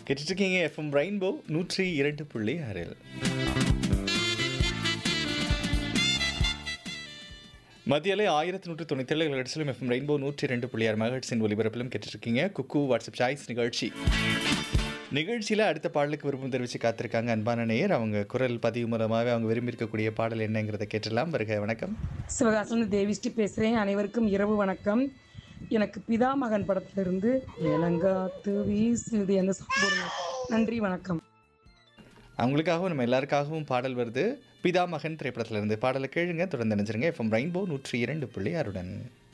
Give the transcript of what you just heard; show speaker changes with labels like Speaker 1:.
Speaker 1: கேட்டுட்ருக்கீங்க FM rainbow நூற்றி இரண்டு புள்ளி ஆறில் மத்தியிலே ஆயிரத்தி நூற்றி தொண்ணூற்றி ஏழு ஹெட்ஸிலும் எஃப்எம் ரெயின்போ நூற்றி ரெண்டு புள்ளி ஆறு மெகட்ஸின் ஒலிபரப்பிலும் கேட்டுட்ருக்கீங்க குக்கு வாட்ஸ்அப் சாய்ஸ் நிகழ்ச்சி நிகழ்ச்சியில் அடுத்த பாடலுக்கு விருப்பம் தெரிவித்து காத்திருக்காங்க அன்பான நேயர் அவங்க குரல் பதிவு மூலமாகவே அவங்க விரும்பி இருக்கக்கூடிய பாடல் என்னங்கிறத கேட்டுடலாம் வருக வணக்கம்
Speaker 2: சிவகாசன் தேவிஸ்ரீ பேசுகிறேன் அனைவருக்கும் இரவு வணக்கம் எனக்கு பிதா மகன் படத்திலிருந்து இளங்காத்து வீசுது அந்த song போடுங்க நன்றி வணக்கம்
Speaker 1: அவங்களுக்காகவும் நம்ம எல்லாருக்காகவும் பாடல் வருது பிதா மகன் திரைப்படத்திலிருந்து பாடலை கேளுங்க தொடர்ந்து நினைச்சிருங்க எஃப்எம் ரெயின்போ நூற்றி இரண்டு புள்ளி ஆறுடன்